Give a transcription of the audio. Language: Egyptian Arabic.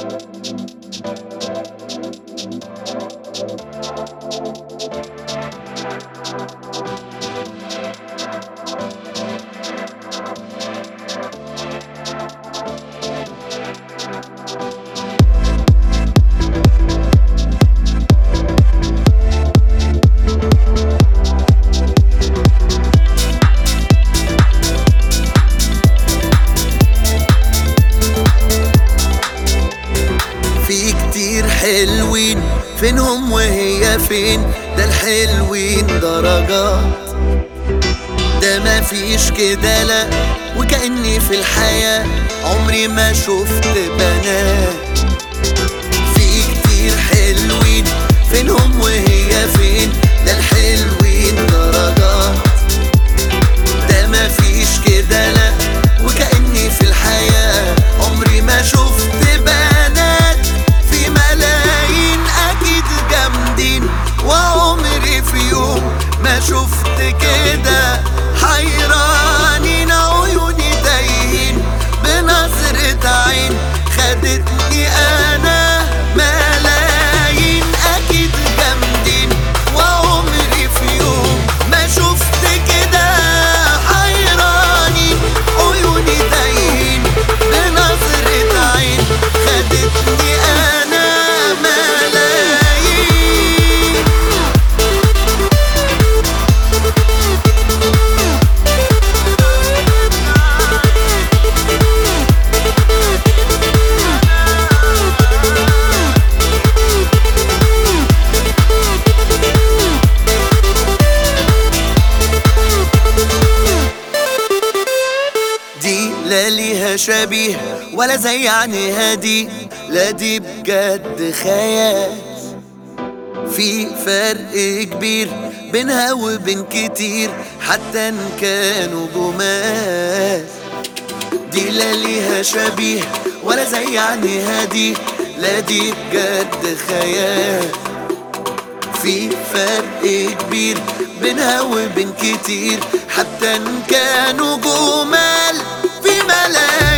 في كتير حلوين فينهم وهي فين ده الحلوين درجات ده مفيش كده لا وكأني في الحياة عمري ما شفت بنات في كتير حلوين فينهم وهي فين ده الحلوين درجات ده مفيش كده لا وكأني في الحياة عمري ما شفت بنات في ملايين أكيد جامدين وعمري في يوم ما شفت كده حيرانين عيوني تايهين بنظرة عين خدتني أنا ملايين أكيد جامدين وعمري في يوم ما شفت كده حيرانين عيوني تايهين بنظرة عين خدتني أنا ملايين دي لا ليها شبيه ولا زي عينيها دي لا دي بجد خيال في فرق كبير بينها وبين كتير حتى ان كانوا جمال دي لا ليها شبيه ولا زي عينيها دي لا دي بجد خيال في فرق كبير بينها وبين كتير حتى ان كانوا جمال في ملايين